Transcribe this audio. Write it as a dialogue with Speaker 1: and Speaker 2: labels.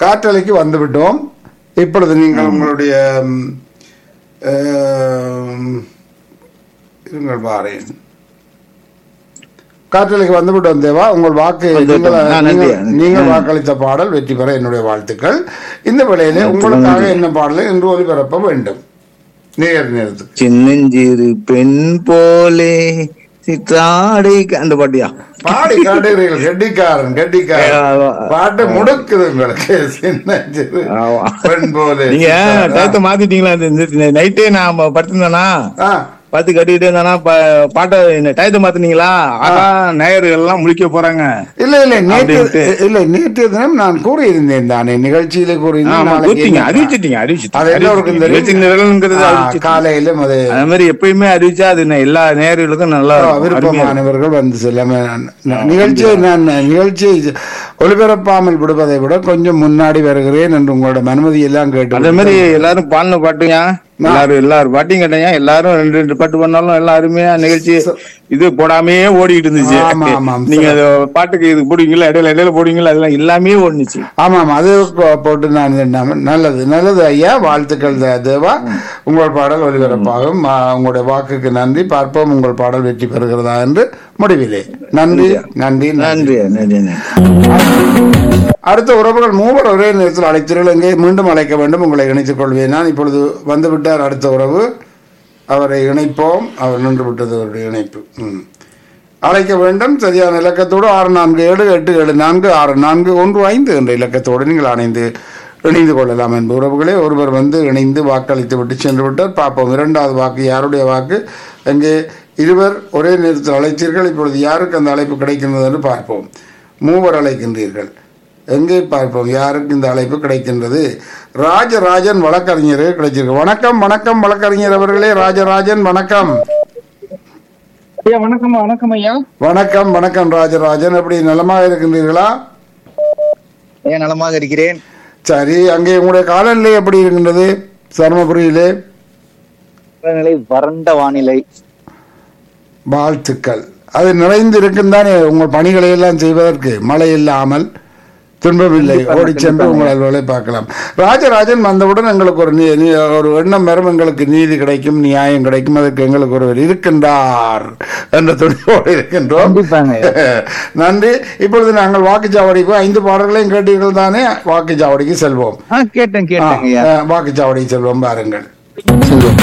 Speaker 1: காற்றலைக்கு வந்துவிட்டோம் இப்பொழுது நீங்கள் உங்களுடைய ம், ஆம், இருங்கள் பாரேன் காற்றலைக்கு வந்துவிட்டோம் தேவா உங்கள் வாக்கு
Speaker 2: வந்துவிட்டோம்.
Speaker 1: நீங்கள்
Speaker 2: ஆ, நன்றி.
Speaker 1: நீங்கள்- நீங்கள் வாக்களித்த பாடல் வெற்றி பெற என்னுடைய வாழ்த்துக்கள் இந்த வேளையிலே உங்களுக்காக என்ன பாடலை இன்று ஒலிபரப்ப வேண்டும் நேர் நேரத்துக்கு
Speaker 2: சின்னஞ்சிறு பெண் போலே சிற்றாடை அந்த பாட்டியா
Speaker 1: பாடி காட்டுகிறீர்கள் கெட்டிக்காரன் கெட்டிக்காரன் பாட்டு முடுக்குது உங்களுக்கு சின்ன சிறு
Speaker 2: ஆமா.
Speaker 1: பெண் போல
Speaker 2: நீங்க டயத்தை மாத்திட்டீங்களா இந்த நைட்டே நான் படுத்திருந்தேனா
Speaker 1: ஆ,
Speaker 2: பத்து கட்டிக்கிட்டே இருந்தானா ப- பாட்டை இந்த டயத்தை மாத்தினீங்களா ஆனா நேயர்கள் எல்லாம் முழிக்க போறாங்க
Speaker 1: இல்ல இல்ல நேற்று
Speaker 2: அப்படின்ட்டு.
Speaker 1: இல்ல நேற்று தினம் நான் கூறியிருந்தேன் தானே நிகழ்ச்சியில கூறியிருந்தேன்
Speaker 2: ஆமா
Speaker 1: நாளைக்கு
Speaker 2: கூட்டிங்க
Speaker 1: என்ன-
Speaker 2: அறிவிச்சிட்டீங்க
Speaker 1: அது
Speaker 2: அறிவிச்சிட்டீங்க
Speaker 1: எல்லோருக்கும் தெரியும்.
Speaker 2: நிகழ்ச்சி நிரலுங்கிறது
Speaker 1: ஆ,
Speaker 2: அறிவிச்சிட்டீங்க.
Speaker 1: காலையிலும் அது
Speaker 2: அதே மாதிரி எப்பயுமே அறிவிச்சா அது ந- எல்லா நேயர்களுக்கும் நல்லா இருக்கும். அருமையா இருக்கும்.
Speaker 1: விருப்பமானவர்கள் வந்து செல்ல நிகழ்ச்சியை நான் நிகழ்ச்சியை ஒளிபரப்பாமல் விடுவதை விட கொஞ்சம் முன்னாடி வருகிறேன் என்று உங்களோட அனுமதி எல்லாம் கேட்டு
Speaker 2: அதே மாதிரி எல்லாரும் பாடின பாட்டுங்க எல்லாரும் எல்லாரும் பாட்டையும் கேட்டீங்க எல்லாரும் ரெண்டு ரெண்டு பாட்டு பண்ணாலும் எல்லாம் அருமையா நிகழ்ச்சி இது போடாமே ஓடிட்டு இருந்துச்சு
Speaker 1: ஆமா, ஆமாம்.
Speaker 2: நீங்க அது பாட்டுக்கு இது போடுவீங்களா இடையில இடையில போடுவீங்களா அதெல்லாம் எல்லாமே ஓடுனுச்சு
Speaker 1: ஆமாம் அது போ- போட்டு நான் இது நாம- நல்லது நல்லது ஐயா வாழ்த்துக்கள் தே- தேவா உங்கள் பாடல் ஒலிபரப்பாகும் ஆ, உங்களுடைய வாக்குக்கு நன்றி பார்ப்போம் உங்கள் பாடல் வெற்றி பெறுகிறதா என்று முடிவிலே நன்றி நன்றி நன்றி
Speaker 2: நன்றி நன்றி நன்றி
Speaker 1: அடுத்த உறவுகள் மூவர் ஒரே நேரத்தில் அழைத்தீர்கள் எங்கே மீண்டும் அழைக்க வேண்டும் உங்களை இணைத்துக் கொள்வேன் நான் இப்பொழுது வந்து விட்டார் அடுத்த உறவு அவரை இணைப்போம் அவர் நின்று விட்டது அவருடைய இணைப்பு ம். அழைக்க வேண்டும் சரியான இலக்கத்தோடு ஆறு நான்கு ஏழு எட்டு ஏழு நான்கு ஆறு நான்கு ஒன்று ஐந்து என்ற இலக்கத்தோடு நீங்கள் அணைந்து இணைந்து கொள்ளலாம் என்பது உறவுகளே ஒருவர் வந்து இணைந்து வாக்களித்து விட்டு சென்று விட்டார் பார்ப்போம் இரண்டாவது வாக்கு யாருடைய வாக்கு எங்கே இருவர் ஒரே நேரத்தில் அழைத்தீர்கள் இப்பொழுது யாருக்கு அந்த அழைப்பு கிடைக்கின்றது என்று பார்ப்போம் மூவர் அழைக்கின்றீர்கள் எங்கே பார்ப்போம் யாருக்கு இந்த அழைப்பு கிடைக்கின்றது ராஜராஜன் வழக்கறிஞர் கிடைச்சிருக்கு வணக்கம் வணக்கம் வழக்கறிஞர் அவர்களே ராஜராஜன் வணக்கம்
Speaker 3: ஐயா வணக்கம் வணக்கம் ஐயா
Speaker 1: வணக்கம் வணக்கம் ராஜராஜன் எப்படி நலமாக இருக்கின்றீர்களா
Speaker 3: ஐயா நலமாக இருக்கிறேன்
Speaker 1: சரி அங்கே உங்களுடைய காலநிலை எப்படி இருக்கின்றது தருமபுரியிலே
Speaker 3: நிலை வறண்ட வானிலை
Speaker 1: வாழ்த்துக்கள் அது நிறைந்து இருக்குந்தானே உங்கள் பணிகளை எல்லாம் செய்வதற்கு மழை இல்லாமல் துன்பமில்லை ஓடி சென்று உங்கள் அலுவலை பார்க்கலாம் ராஜராஜன் வந்தவுடன் எங்களுக்கு ஒரு நீ- நீ- ஒரு எண்ணம் வரும் எங்களுக்கு நீதி கிடைக்கும் நியாயம் கிடைக்கும் அதற்கு எங்களுக்கு ஒருவர் இருக்கின்றார் என்ற துணியோடு இருக்கின்றோம்
Speaker 3: கண்டிப்பாங்க
Speaker 1: நன்றி இப்பொழுது நாங்கள் வாக்குச்சாவடிக்கு ஐந்து பாடல்களையும் கேட்டீர்கள் தானே வாக்குச்சாவடிக்கு செல்வோம்
Speaker 3: ஆ கேட்டேன்
Speaker 1: ஆ,
Speaker 3: கேட்டேங்க ஐயா
Speaker 1: ஆ, வாக்குச்சாவடிக்கு செல்வோம் பாருங்கள்
Speaker 3: சொல்லுங்க